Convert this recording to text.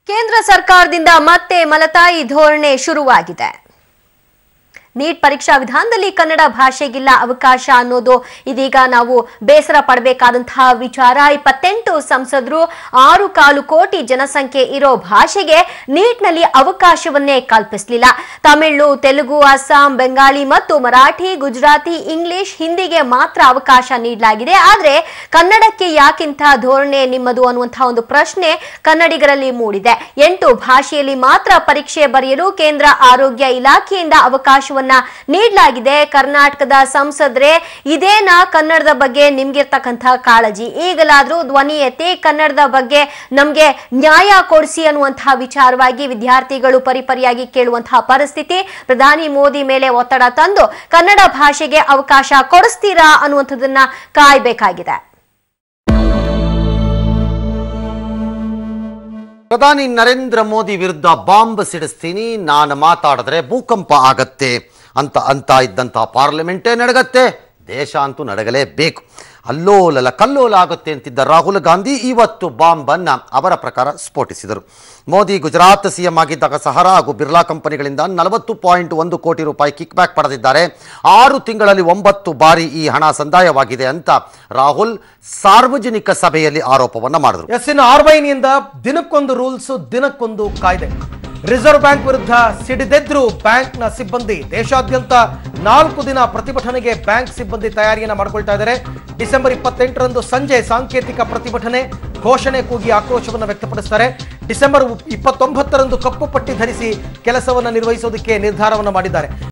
ಕೇಂದ್ರ ಸರ್ಕಾರದಿಂದ ಮತ್ತೆ ಮಲತಾಯಿ ಧೋರಣೆ ಶುರುವಾಗಿದೆ ನೀಟ್ ಪರೀಕ್ಷಾ ವಿಧಾನದಲ್ಲಿ ಕನ್ನಡ ಭಾಷೆಗಿಲ್ಲ ಅವಕಾಶ ಅನ್ನೋದು ಇದೀಗ ನಾವು ಬೇಸರ ಪಡಬೇಕಾದಂತಹ ವಿಚಾರ ಇಪ್ಪತ್ತೆಂಟು ಸಂಸದರು ಆರು ಕಾಲು ಕೋಟಿ ಜನಸಂಖ್ಯೆ ಇರೋ ಭಾಷೆಗೆ ನೀಟ್ನಲ್ಲಿ ಅವಕಾಶವನ್ನೇ ಕಲ್ಪಿಸಲಿಲ್ಲ ತಮಿಳು ತೆಲುಗು ಅಸ್ಸಾಂ ಬೆಂಗಾಲಿ ಮತ್ತು ಮರಾಠಿ ಗುಜರಾತಿ ಇಂಗ್ಲಿಷ್ ಹಿಂದಿಗೆ ಮಾತ್ರ ಅವಕಾಶ ನೀಡಲಾಗಿದೆ ಆದರೆ ಕನ್ನಡಕ್ಕೆ ಯಾಕಿಂಥ ಧೋರಣೆ ನಿಮ್ಮದು ಅನ್ನುವಂತಹ ಒಂದು ಪ್ರಶ್ನೆ ಕನ್ನಡಿಗರಲ್ಲಿ ಮೂಡಿದೆ ಎಂಟು ಭಾಷೆಯಲ್ಲಿ ಮಾತ್ರ ಪರೀಕ್ಷೆ ಬರೆಯಲು ಕೇಂದ್ರ ಆರೋಗ್ಯ ಇಲಾಖೆಯಿಂದ ಅವಕಾಶವನ್ನ ನೀಡಲಾಗಿದೆ ಕರ್ನಾಟಕದ ಸಂಸದ್ರೆ ಇದೇನಾ ಕನ್ನಡದ ಬಗ್ಗೆ ನಿಮ್ಗಿರ್ತಕ್ಕಂಥ ಕಾಳಜಿ ಈಗಲಾದ್ರೂ ಧ್ವನಿ ಎತ್ತಿ ಕನ್ನಡದ ಬಗ್ಗೆ ನಮ್ಗೆ ನ್ಯಾಯ ಕೊಡಿಸಿ ಅನ್ನುವಂತಹ ವಿಚಾರವಾಗಿ ವಿದ್ಯಾರ್ಥಿಗಳು ಪರಿಪರಿಯಾಗಿ ಕೇಳುವಂತಹ ಪರಿಸ್ಥಿತಿ ಪ್ರಧಾನಿ ಮೋದಿ ಮೇಲೆ ಒತ್ತಡ ತಂದು ಕನ್ನಡ ಭಾಷೆಗೆ ಅವಕಾಶ ಕೊಡಿಸ್ತೀರಾ ಅನ್ನುವಂಥದ್ದನ್ನ ಕಾಯ್ಬೇಕಾಗಿದೆ ಪ್ರಧಾನಿ ನರೇಂದ್ರ ಮೋದಿ ವಿರುದ್ಧ ಬಾಂಬ್ ಸಿಡಿಸ್ತೀನಿ ನಾನು ಮಾತಾಡಿದ್ರೆ ಭೂಕಂಪ ಆಗತ್ತೆ ಅಂತ ಅಂತ ಇದ್ದಂಥ ಪಾರ್ಲಿಮೆಂಟೇ ನಡಗತ್ತೆ ದೇಶ ಅಂತೂ ನಡಗಲೇಬೇಕು ಅಲ್ಲೋಲಲ ಕಲ್ಲೋಲ ಆಗುತ್ತೆ ಅಂತಿದ್ದ ರಾಹುಲ್ ಗಾಂಧಿ ಇವತ್ತು ಬಾಂಬನ್ನು ಅವರ ಪ್ರಕಾರ ಸ್ಫೋಟಿಸಿದರು ಮೋದಿ ಗುಜರಾತ್ ಸಿಎಂ ಆಗಿದ್ದಾಗ ಸಹರಾ ಹಾಗೂ ಬಿರ್ಲಾ ಕಂಪನಿಗಳಿಂದ ನಲವತ್ತು ಪಾಯಿಂಟ್ ಒಂದು ಕೋಟಿ ರೂಪಾಯಿ ಕಿಕ್ ಬ್ಯಾಕ್ ಪಡೆದಿದ್ದಾರೆ ಆರು ತಿಂಗಳಲ್ಲಿ ಒಂಬತ್ತು ಬಾರಿ ಈ ಹಣ ಸಂದಾಯವಾಗಿದೆ ಅಂತ ರಾಹುಲ್ ಸಾರ್ವಜನಿಕ ಸಭೆಯಲ್ಲಿ ಆರೋಪವನ್ನು ಮಾಡಿದರು ಎಸ್ ಇನ್ನು ಆರ್ ನಿಂದ ದಿನಕ್ಕೊಂದು ರೂಲ್ಸ್ ದಿನಕ್ಕೊಂದು ಕಾಯ್ದೆ ರಿಸರ್ವ್ ಬ್ಯಾಂಕ್ ವಿರುದ್ಧ ಸಿಡಿದೆದ್ರು ಬ್ಯಾಂಕ್ನ ಸಿಬ್ಬಂದಿ ದೇಶಾದ್ಯಂತ ನಾಲ್ಕು ದಿನ ಪ್ರತಿಭಟನೆಗೆ ಬ್ಯಾಂಕ್ ಸಿಬ್ಬಂದಿ ತಯಾರಿಯನ್ನ ಮಾಡಿಕೊಳ್ತಾ ಇದ್ದಾರೆ ಡಿಸೆಂಬರ್ ಇಪ್ಪತ್ತೆಂಟರಂದು ಸಂಜೆ ಸಾಂಕೇತಿಕ ಪ್ರತಿಭಟನೆ ಘೋಷಣೆ ಕೂಗಿ ಆಕ್ರೋಶವನ್ನು ವ್ಯಕ್ತಪಡಿಸ್ತಾರೆ ಡಿಸೆಂಬರ್ ಇಪ್ಪತ್ತೊಂಬತ್ತರಂದು ಕಪ್ಪು ಪಟ್ಟಿ ಧರಿಸಿ ಕೆಲಸವನ್ನು ನಿರ್ವಹಿಸೋದಕ್ಕೆ ನಿರ್ಧಾರವನ್ನು ಮಾಡಿದ್ದಾರೆ